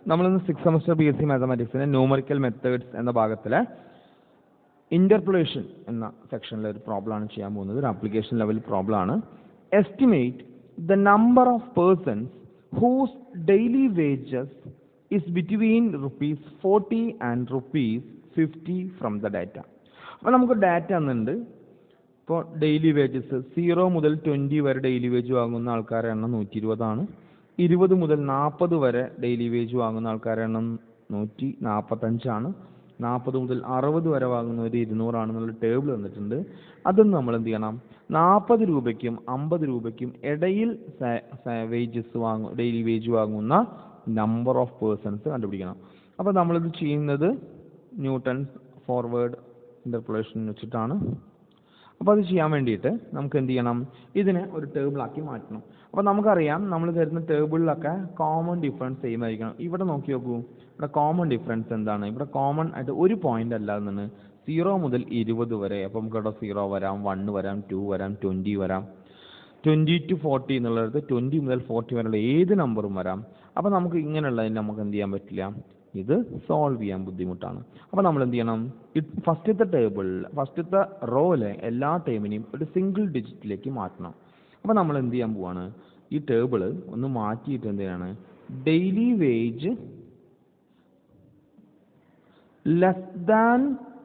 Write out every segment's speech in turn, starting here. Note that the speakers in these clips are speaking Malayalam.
നമ്മളിന്ന് six semester B S C മാത്തമാറ്റിക്സിലെ ന്യൂമറിക്കൽ മെത്തേഡ്സ് എന്ന ഭാഗത്തിലെ ഇന്റർപൊളേഷൻ എന്ന സെക്ഷനിലെ ഒരു പ്രോബ്ലം ആണ് ചെയ്യാൻ പോകുന്നത് ഒരു ആപ്ലിക്കേഷൻ ലെവൽ പ്രോബ്ലം ആണ് estimate the number of persons whose daily wages is between rupees forty and rupees fifty from the data അപ്പോൾ നമുക്ക് ഡാറ്റ എന്നുണ്ട് ഇപ്പോൾ ഡെയിലി വേജസ് സീറോ മുതൽ ട്വൻറ്റി വരെ ഡെയിലി വേജ് വാങ്ങുന്ന ആൾക്കാരുടെ എണ്ണം നൂറ്റി ഇരുപതാണ് ഇരുപത് മുതൽ നാൽപ്പത് വരെ ഡെയിലി വേജ് വാങ്ങുന്ന ആൾക്കാരുടെ എണ്ണം നൂറ്റി നാൽപ്പത്തഞ്ചാണ് നാൽപ്പത് മുതൽ അറുപത് വരെ വാങ്ങുന്നവർ ഇരുന്നൂറാണെന്നുള്ള ടേബിൾ തന്നിട്ടുണ്ട് അതൊന്ന് നമ്മൾ എന്ത് ചെയ്യണം നാൽപ്പത് രൂപയ്ക്കും അമ്പത് രൂപയ്ക്കും ഇടയിൽ വേജസ് വാങ്ങും ഡെയിലി വേജ് വാങ്ങുന്ന നമ്പർ ഓഫ് പേഴ്സൺസ് കണ്ടുപിടിക്കണം അപ്പോൾ നമ്മളിത് ചെയ്യുന്നത് ന്യൂട്ടൺസ് ഫോർവേഡ് ഇൻ്റർപൊളേഷൻ വെച്ചിട്ടാണ് അപ്പോൾ അത് ചെയ്യാൻ വേണ്ടിയിട്ട് നമുക്ക് എന്ത് ചെയ്യണം ഇതിനെ ഒരു ടേബിളാക്കി മാറ്റണം അപ്പോൾ നമുക്കറിയാം നമ്മൾ തരുന്ന ടേബിളിലൊക്കെ കോമൺ ഡിഫറൻസ് സെയിം ആയിരിക്കണം ഇവിടെ നോക്കി നോക്കൂ ഇവിടെ കോമൺ ഡിഫറൻസ് എന്താണ് ഇവിടെ കോമൺ ആയിട്ട് ഒരു പോയിന്റ് അല്ല എന്നാണ് സീറോ മുതൽ ഇരുപത് വരെ അപ്പോൾ നമുക്ക് ഇവിടെ സീറോ വരാം വൺ വരാം ടു വരാം ട്വൻറ്റി വരാം ട്വൻറ്റി ടു ഫോർട്ടി എന്നുള്ളിടത്ത് ട്വൻറ്റി മുതൽ ഫോർട്ടി വരെയുള്ള ഏത് നമ്പറും വരാം അപ്പോൾ നമുക്ക് ഇങ്ങനെയുള്ളതിന് നമുക്ക് എന്ത് ചെയ്യാൻ പറ്റില്ല ഇത് സോൾവ് ചെയ്യാൻ ബുദ്ധിമുട്ടാണ് അപ്പോൾ നമ്മൾ എന്ത് ചെയ്യണം ഫസ്റ്റത്തെ ടേബിളിൽ ഫസ്റ്റത്തെ റോയിലെ എല്ലാ ടേമിനെയും ഒരു സിംഗിൾ ഡിജിറ്റിലേക്ക് മാറ്റണം അപ്പോൾ നമ്മൾ എന്ത് ചെയ്യാൻ പോവാണ് ഈ ടേബിൾ ഒന്ന് മാറ്റിയിട്ട് എന്ത് ചെയ്യാണ് daily wage less than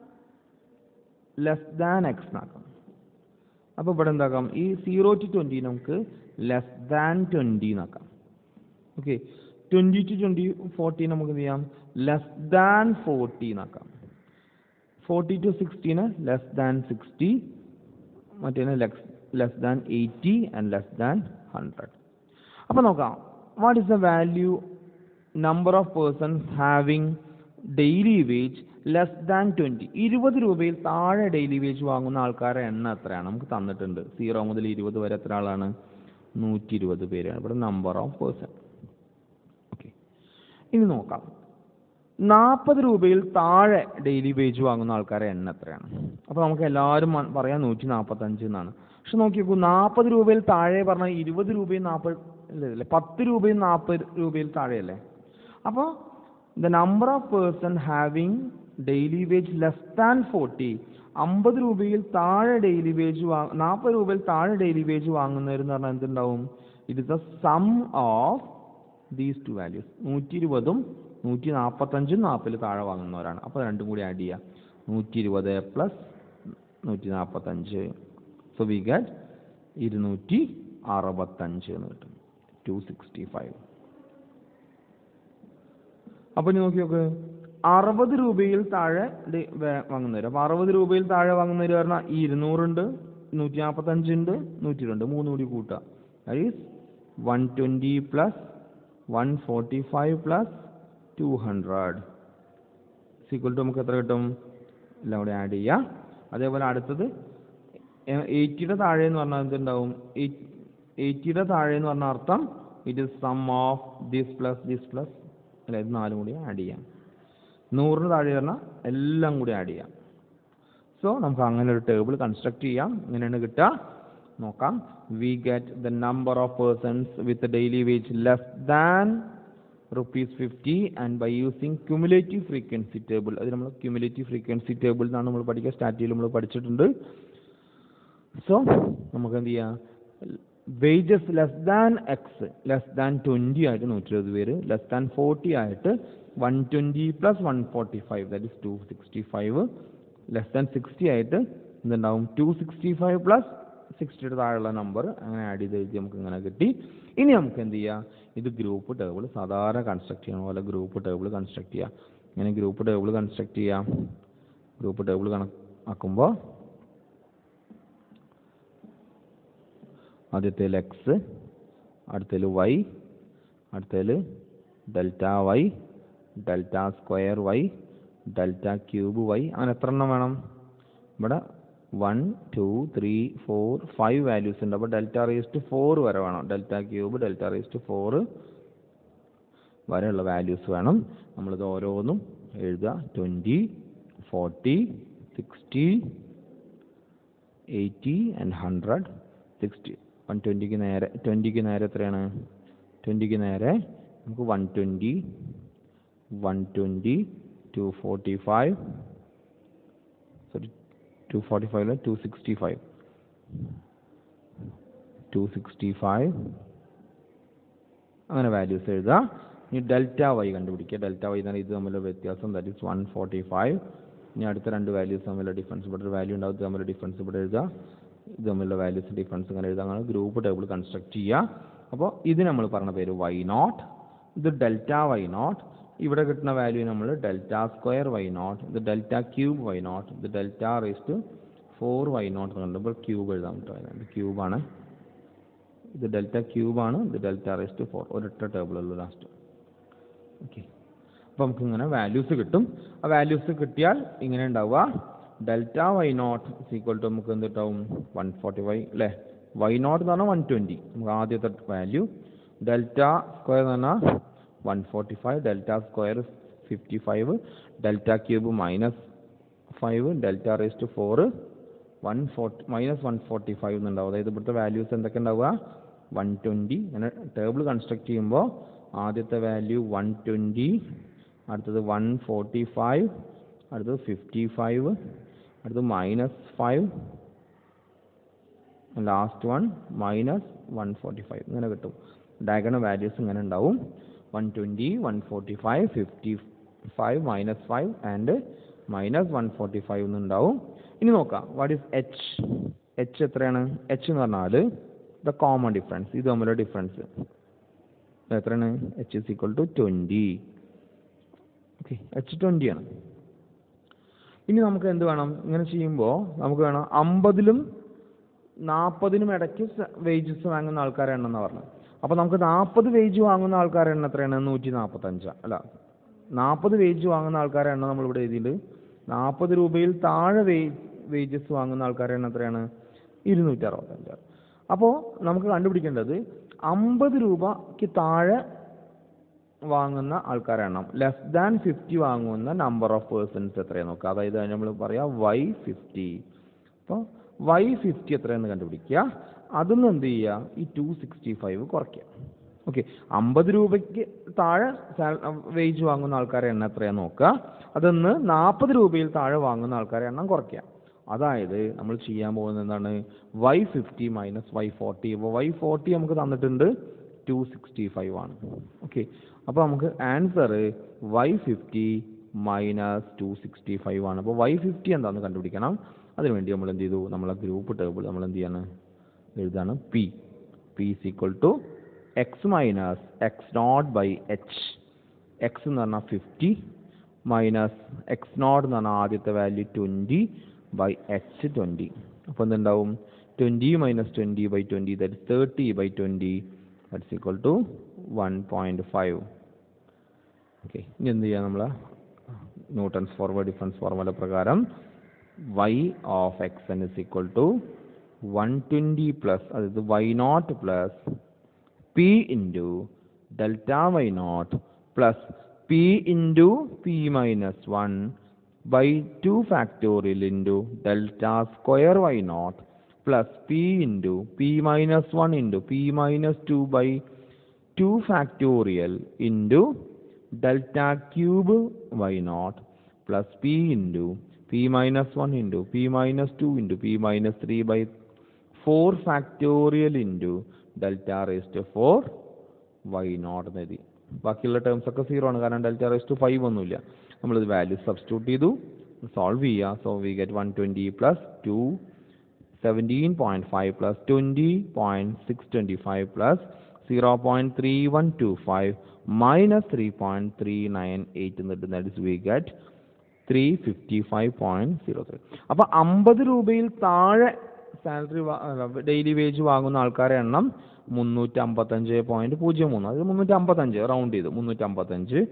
less than x എന്നാക്കാം അപ്പോൾ ഇവിടെ എന്താക്കാം ഈ സീറോ ടു ട്വൻറ്റി നമുക്ക് ലെസ് ദാൻ ട്വൻറ്റി എന്നാക്കാം okay twenty to twenty forty നമുക്ക് എന്ത് ചെയ്യാം ലെസ് ദാൻ ഫോർട്ടി എന്നാക്കാം ഫോർട്ടി ടു സിക്സ്റ്റീന് ലെസ് ദാൻ സിക്സ്റ്റി മറ്റേന് less less than eighty and less than hundred അപ്പോൾ നോക്കാം what is the value number of persons having daily wage less than twenty ഇരുപത് രൂപയിൽ താഴെ ഡെയിലി വേജ് വാങ്ങുന്ന ആൾക്കാരുടെ എണ്ണം എത്രയാണ് നമുക്ക് തന്നിട്ടുണ്ട് സീറോ മുതൽ ഇരുപത് വരെ എത്ര ആളാണ് നൂറ്റി ഇരുപത് പേരാണ് ഇവിടെ നമ്പർ ഓഫ് പേഴ്സൺ ഓക്കെ ഇനി നോക്കാം നാൽപ്പത് രൂപയിൽ താഴെ ഡെയിലി വേജ് വാങ്ങുന്ന ആൾക്കാരുടെ എണ്ണം എത്രയാണ് അപ്പോൾ നമുക്ക് എല്ലാവരും പറയാം നൂറ്റി നാൽപ്പത്തഞ്ച് എന്നാണ് പക്ഷെ നോക്കി നോക്കൂ നാൽപ്പത് രൂപയിൽ താഴെ പറഞ്ഞാൽ ഇരുപത് രൂപയും നാൽപ്പത് അല്ലേ പത്ത് രൂപയും നാൽപ്പത് രൂപയിൽ താഴെയല്ലേ അപ്പോൾ the number of person having daily wage less than forty അമ്പത് രൂപയിൽ താഴെ ഡെയിലി വേജ് വാ നാൽപ്പത് രൂപയിൽ താഴെ ഡെയിലി വേജ് വാങ്ങുന്നവരെന്ന് പറഞ്ഞാൽ എന്തുണ്ടാവും it is the sum of these two values നൂറ്റി ഇരുപതും നൂറ്റി നാൽപ്പത്തഞ്ചും നാൽപ്പതിൽ താഴെ വാങ്ങുന്നവരാണ് അപ്പോൾ രണ്ടും കൂടി ആഡ് ചെയ്യുക നൂറ്റി ഇരുപത് പ്ലസ് നൂറ്റി നാൽപ്പത്തഞ്ച് സോ വി ഗെറ്റ് ഇരുന്നൂറ്റി അറുപത്തഞ്ച് എന്ന് കിട്ടും ടു സിക്സ്റ്റി ഫൈവ് അപ്പോൾ ഇനി നോക്കി നോക്ക് അറുപത് രൂപയിൽ താഴെ വാങ്ങുന്നവർ അപ്പോൾ അറുപത് രൂപയിൽ താഴെ വാങ്ങുന്നവർ പറഞ്ഞാൽ ഈ ഇരുന്നൂറുണ്ട് നൂറ്റി നാൽപ്പത്തഞ്ചുണ്ട് നൂറ്റി രണ്ട് മൂന്ന് കൂടി കൂട്ടുക that is one twenty plus one forty five plus two hundred is equal to നമുക്ക് എത്ര കിട്ടും എല്ലാം കൂടി ആഡ് ചെയ്യുക അതേപോലെ അടുത്തത് എയ്റ്റിയുടെ താഴെ എന്ന് പറഞ്ഞാൽ എന്തുണ്ടാവും എയ്റ്റിയുടെ താഴെ എന്ന് പറഞ്ഞ അർത്ഥം it is sum of this plus this plus അല്ല ഇത് നാലും കൂടി ആഡ് ചെയ്യാം നൂറിന് താഴെ പറഞ്ഞാൽ എല്ലാം കൂടി ആഡ് ചെയ്യാം സോ നമുക്ക് അങ്ങനെ ഒരു ടേബിൾ കൺസ്ട്രക്ട് ചെയ്യാം ഇങ്ങനെയാണ് കിട്ടുക നോക്കാം we get the number of persons with daily wage less than rupees fifty and by using cumulative frequency table അത് നമ്മൾ ക്യുമുലേറ്റീവ് ഫ്രീക്വൻസി ടേബിൾ എന്നാണ് നമ്മൾ പഠിക്കുക സ്റ്റാറ്റിയിൽ നമ്മൾ പഠിച്ചിട്ടുണ്ട് സോ നമുക്ക് എന്ത് ചെയ്യാം wages less than x less than twenty ആയിട്ട് നൂറ്റി ഇരുപത് പേര് ലെസ് ദാൻ ഫോർട്ടി ആയിട്ട് one twenty plus one forty five that is two sixty five less than sixty ആയിട്ട് എന്തുണ്ടാവും ടു സിക്സ്റ്റി ഫൈവ് പ്ലസ് സിക്സ്റ്റിയുടെ താഴെയുള്ള നമ്പർ അങ്ങനെ ആഡ് ചെയ്ത് എഴുതി നമുക്ക് ഇങ്ങനെ കിട്ടി ഇനി നമുക്ക് എന്ത് ചെയ്യാം ഇത് ഗ്രൂപ്പ് ടേബിൾ സാധാരണ കൺസ്ട്രക്ട് ചെയ്യണ പോലെ ഗ്രൂപ്പ് ടേബിൾ കൺസ്ട്രക്ട് ചെയ്യാം ഇങ്ങനെ ഗ്രൂപ്പ് ടേബിൾ കൺസ്ട്രക്ട് ചെയ്യാം ഗ്രൂപ്പ് ടേബിൾ കണക്കാക്കുമ്പോൾ ആദ്യത്തേൽ എക്സ് അടുത്തതിൽ വൈ അടുത്തതിൽ delta y delta square y delta cube y അങ്ങനെ എത്ര എണ്ണം വേണം ഇവിടെ one two three four five values ഉണ്ട് അപ്പോൾ ഡെൽറ്റ റേസ് ടു ഫോർ വരെ വേണം delta cube delta raise to four വരെയുള്ള വാല്യൂസ് വേണം നമ്മളിത് ഓരോന്നും എഴുതുക twenty forty sixty eighty and hundred sixty one ട്വൻറ്റിക്ക് നേരെ ട്വൻറ്റിക്ക് നേരെ എത്രയാണ് ട്വൻറ്റിക്ക് നേരെ നമുക്ക് one twenty one twenty to forty five sorry two forty five two sixty five two sixty five അങ്ങനെ വാല്യൂസ് എഴുതുക ഇനി ഡെൽറ്റ വൈ കണ്ടുപിടിക്കുക ഡെൽറ്റ വൈ എന്നാണ് ഇത് തമ്മിലുള്ള വ്യത്യാസം that is one forty five ഇനി അടുത്ത രണ്ട് വാല്യൂസ് തമ്മിലുള്ള ഡിഫറൻസ് ഇവിടെ ഒരു വാല്യൂ ഉണ്ടാവും ഇത് തമ്മിലുള്ള ഡിഫറൻസ് ഇവിടെ എഴുതുക ഇത് തമ്മിലുള്ള വാല്യൂസ് ഡിഫറൻസ് ഇങ്ങനെ എഴുതുക അങ്ങനെ ഗ്രൂപ്പ് ടേബിൾ കൺസ്ട്രക്ട് ചെയ്യുക അപ്പോൾ ഇത് നമ്മൾ പറഞ്ഞ പേര് വൈ നോട്ട് ഇത് ഡെൽറ്റ വൈ നോട്ട് ഇവിടെ കിട്ടുന്ന വാല്യൂ നമ്മൾ ഡെൽറ്റ സ്ക്വയർ വൈ നോട്ട് ഇത് ഡെൽറ്റ ക്യൂബ് വൈ നോട്ട് ഇത് delta raised four y nought കണ്ടപ്പോൾ ക്യൂബ് എഴുതാൻ പറ്റും ഇത് ക്യൂബാണ് ഇത് ഡെൽറ്റ ക്യൂബാണ് ഇത് ഡെൽറ്റ റേസ്റ്റ് ഫോർ ഒരൊറ്റ ടേബിളുള്ളൂ ലാസ്റ്റ് ഓക്കെ അപ്പോൾ നമുക്ക് ഇങ്ങനെ വാല്യൂസ് കിട്ടും ആ വാല്യൂസ് കിട്ടിയാൽ ഇങ്ങനെ ഉണ്ടാവുക delta y nought equal to നമുക്ക് എന്ത് കിട്ടാവും വൺ ഫോർട്ടി ഫൈവ് അല്ലേ വൈ നോട്ട് എന്ന് പറഞ്ഞാൽ വൺ ട്വൻറ്റി നമുക്ക് ആദ്യത്തെ വാല്യൂ ഡെൽറ്റ സ്ക്വയർ എന്ന് പറഞ്ഞാൽ one forty five delta square fifty five delta cube minus five delta raised four one forty minus one forty five എന്നുണ്ടാവും അതായത് ഇവിടുത്തെ വാല്യൂസ് എന്തൊക്കെ ഉണ്ടാവുക വൺ ട്വൻറ്റി അങ്ങനെ ടേബിൾ കൺസ്ട്രക്ട് ചെയ്യുമ്പോൾ ആദ്യത്തെ വാല്യൂ വൺ ട്വൻറ്റി അടുത്തത് വൺ ഫോർട്ടി ഫൈവ് അടുത്തത് ഫിഫ്റ്റി ഫൈവ് അടുത്തത് minus five last one minus one forty five ഇങ്ങനെ കിട്ടും ഡയഗണൽ വാല്യൂസ് ഇങ്ങനെ ഉണ്ടാവും one twenty one forty five fifty five minus five and minus one forty five എന്നുണ്ടാവും ഇനി നോക്കാം വാട്ട് ഈസ് എച്ച് എച്ച് എത്രയാണ് എച്ച് എന്ന് പറഞ്ഞാൽ ദ കോമൺ ഡിഫറൻസ് ഇത് തമ്മിലുള്ള ഡിഫറൻസ് എത്രയാണ് h is equal to twenty okay h twenty ആണ് ഇനി നമുക്ക് എന്ത് വേണം ഇങ്ങനെ ചെയ്യുമ്പോൾ നമുക്ക് വേണം അമ്പതിലും നാൽപ്പതിനും ഇടയ്ക്ക് വേജസ് വാങ്ങുന്ന ആൾക്കാരെ എണ്ണം എന്ന് പറഞ്ഞു അപ്പോൾ നമുക്ക് നാൽപ്പത് വേജ് വാങ്ങുന്ന ആൾക്കാരെ എണ്ണം എത്രയാണ് നൂറ്റി നാൽപ്പത്തഞ്ച് അല്ല നാൽപ്പത് വേജ് വാങ്ങുന്ന ആൾക്കാരെ എണ്ണം നമ്മളിവിടെ എഴുതിയിട്ട് നാൽപ്പത് രൂപയിൽ താഴെ വേ വേജസ് വാങ്ങുന്ന ആൾക്കാരെ എണ്ണം എത്രയാണ് ഇരുന്നൂറ്റി അറുപത്തഞ്ച് അപ്പോൾ നമുക്ക് കണ്ടുപിടിക്കേണ്ടത് അമ്പത് രൂപയ്ക്ക് താഴെ വാങ്ങുന്ന ആൾക്കാരെ എണ്ണം ലെസ് ദാൻ ഫിഫ്റ്റി വാങ്ങുന്ന നമ്പർ ഓഫ് പേഴ്സൺസ് എത്രയാണ് നോക്കുക അതായത് നമ്മൾ പറയാം വൈ ഫിഫ്റ്റി അപ്പോൾ വൈ ഫിഫ്റ്റി എത്രയെന്ന് കണ്ടുപിടിക്കുക അതിൽ എന്ത് ചെയ്യുക ഈ ടു സിക്സ്റ്റി ഫൈവ് കുറയ്ക്കുക ഓക്കെ അമ്പത് രൂപയ്ക്ക് താഴെ വേജ് വാങ്ങുന്ന ആൾക്കാരെ എണ്ണം എത്രയാന്ന് നോക്കുക അതൊന്ന് നാൽപ്പത് രൂപയിൽ താഴെ വാങ്ങുന്ന ആൾക്കാരെ എണ്ണം കുറയ്ക്കുക അതായത് നമ്മൾ ചെയ്യാൻ പോകുന്നത് എന്താണ് y fifty minus y forty അപ്പോൾ വൈ ഫോർട്ടി നമുക്ക് തന്നിട്ടുണ്ട് ടു സിക്സ്റ്റി ഫൈവ് ആണ് ഓക്കെ അപ്പോൾ നമുക്ക് answer y fifty minus two sixty five ആണ് അപ്പോൾ വൈ ഫിഫ്റ്റി എന്താണെന്ന് കണ്ടുപിടിക്കണം അതിനുവേണ്ടി നമ്മൾ എന്ത് ചെയ്തു നമ്മളെ ഗ്രൂപ്പ് ടേബിൾ നമ്മൾ എന്ത് ചെയ്യാണ് എഴുതാണ് p p is equal to x minus x nought by h x എന്ന് പറഞ്ഞാൽ ഫിഫ്റ്റി മൈനസ് എക്സ് നോട്ട് എന്ന് പറഞ്ഞാൽ ആദ്യത്തെ value twenty by h twenty അപ്പോൾ എന്തുണ്ടാവും twenty minus twenty by twenty that is thirty by twenty that's equal to one point five okay ഇനി എന്ത് ചെയ്യാം നമ്മൾ ന്യൂട്ടൺസ് ഫോർവേഡ് ഡിഫറൻസ് ഫോർമുല പ്രകാരം y of xn is equal to 120 plus അതായത് y naught plus p into delta y naught plus p into p minus 1 by 2 factorial into delta square y naught plus p into p minus 1 into p minus 2 by 2 factorial into delta cube y naught plus p into p minus 1 into p minus 2 into p minus 3 by 4 factorial into delta raised to 4 y naught എന്ന് എഴുതി ബാക്കിയുള്ള ടേംസ് ഒക്കെ സീറോ ആണ് കാരണം ഡെൽറ്റ റേസ് ടു ഫൈവ് ഒന്നുമില്ല നമ്മളിത് വാല്യൂ സബ്സ്റ്റിറ്റ്യൂട്ട് ചെയ്തു സോൾവ് ചെയ്യുക so we get one twenty plus two seventeen point five plus twenty point six twenty five plus zero point three one two five minus three point three nine eight എന്നിട്ട് that is we get three fifty five point zero three അപ്പോൾ അമ്പത് രൂപയിൽ താഴെ സാലറി ഡെയിലി വേജ് വാങ്ങുന്ന ആൾക്കാരെ എണ്ണം മുന്നൂറ്റി അമ്പത്തഞ്ച് പോയിൻറ്റ് പൂജ്യം മൂന്ന് അത് മുന്നൂറ്റി അമ്പത്തഞ്ച് റൗണ്ട് ചെയ്തു മുന്നൂറ്റി അമ്പത്തഞ്ച്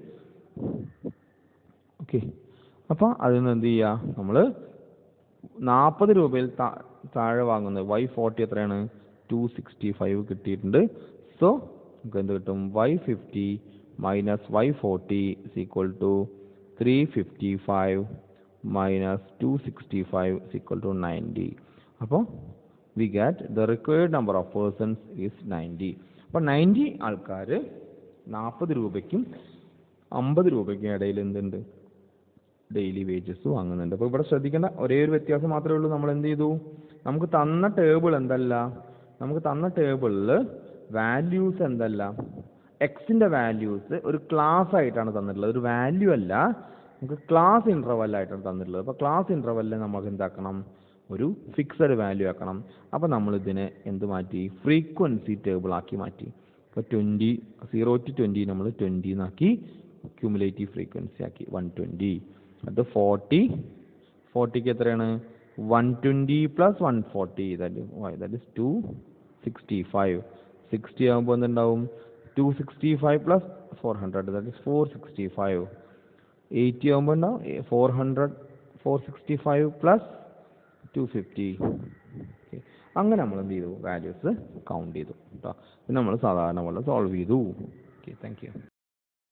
ഓക്കെ അപ്പോൾ അതിൽ നിന്ന് എന്ത് ചെയ്യുക നമ്മൾ നാൽപ്പത് രൂപയിൽ താ- താഴെ വാങ്ങുന്നത് വൈ ഫോർട്ടി എത്രയാണ് ടു സിക്സ്റ്റി ഫൈവ് കിട്ടിയിട്ടുണ്ട് സോ നമുക്ക് എന്ത് കിട്ടും y fifty minus y forty is equal to three fifty five minus two sixty five is equal to ninety അപ്പോൾ we got the required number of persons is ninety അപ്പോൾ നയൻറ്റി ആൾക്കാർ നാൽപ്പത് രൂപയ്ക്കും അമ്പത് രൂപയ്ക്ക് ഇടയിൽ എന്തുണ്ട് ഡെയിലി വേജസ് വാങ്ങുന്നുണ്ട് അപ്പോൾ ഇവിടെ ശ്രദ്ധിക്കേണ്ട ഒരേ ഒരു വ്യത്യാസം മാത്രമേ ഉള്ളൂ നമ്മൾ എന്ത് ചെയ്തു നമുക്ക് തന്ന ടേബിൾ എന്തല്ല നമുക്ക് തന്ന ടേബിളിൽ വാല്യൂസ് എന്തല്ല എക്സിൻ്റെ വാല്യൂസ് ഒരു ക്ലാസ് ആയിട്ടാണ് തന്നിട്ടുള്ളത് ഒരു വാല്യൂ അല്ല നമുക്ക് ക്ലാസ് ഇൻ്റർവെൽ ആയിട്ടാണ് തന്നിട്ടുള്ളത് അപ്പോൾ ക്ലാസ് ഇൻ്റർവെല്ലിൽ നമുക്ക് എന്താക്കണം ഒരു ഫിക്സഡ് വാല്യൂ ആക്കണം അപ്പോൾ നമ്മൾ ഇതിനെ എന്ത് മാറ്റി ഫ്രീക്വൻസി ടേബിൾ ആക്കി മാറ്റി ഇപ്പോൾ ട്വൻറ്റി സീറോ ടു ട്വൻറ്റി നമ്മൾ ട്വൻറ്റി എന്നാക്കി ക്യൂമുലേറ്റീവ് ഫ്രീക്വൻസി ആക്കി വൺ ട്വൻറ്റി അത് ഫോർട്ടി ഫോർട്ടിക്ക് എത്രയാണ് one twenty plus one forty that that is two sixty five sixty ആകുമ്പോൾ എന്തുണ്ടാവും two sixty five plus four hundred that is four sixty five eighty ആകുമ്പോൾ ഉണ്ടാവും four hundred four sixty five plus two fifty അങ്ങനെ നമ്മൾ എന്ത് ചെയ്തു വാല്യൂസ് കൗണ്ട് ചെയ്തു കേട്ടോ പിന്നെ നമ്മൾ സാധാരണ പോലെ സോൾവ് ചെയ്തു ഓക്കെ താങ്ക് യു